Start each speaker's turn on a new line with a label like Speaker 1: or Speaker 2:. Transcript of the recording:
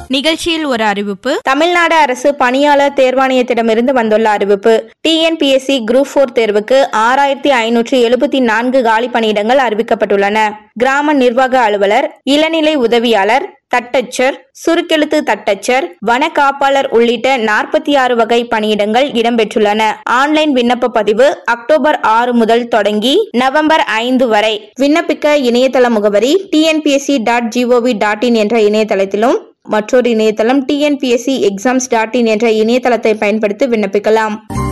Speaker 1: நிகழ்ச்சியில் ஒரு அறிவிப்பு
Speaker 2: தமிழ்நாடு அரசு பணியாளர் தேர்வாணையத்திடமிருந்து வந்துள்ள அறிவிப்பு டிஎன்பிஎஸ்சி குரூப் போர் தேர்வுக்கு ஆறாயிரத்தி ஐநூற்றி எழுபத்தி நான்கு காலி பணியிடங்கள் அறிவிக்கப்பட்டுள்ளன கிராம நிர்வாக அலுவலர் இளநிலை உதவியாளர் தட்டச்சர் சுருக்கெழுத்து தட்டச்சர் வன காப்பாளர் உள்ளிட்ட நாற்பத்தி ஆறு வகை பணியிடங்கள் இடம்பெற்றுள்ளன ஆன்லைன் விண்ணப்ப பதிவு அக்டோபர் ஆறு முதல் தொடங்கி நவம்பர் ஐந்து வரை விண்ணப்பிக்க இணையதள முகவரி TNPSC dot gov dot in என்ற இணையதளத்திலும் மற்றொரு இணையதளம் டிஎன்பிஎஸ்சி எக்ஸாம்ஸ் டாட் இன் என்ற இணையதளத்தை பயன்படுத்தி விண்ணப்பிக்கலாம்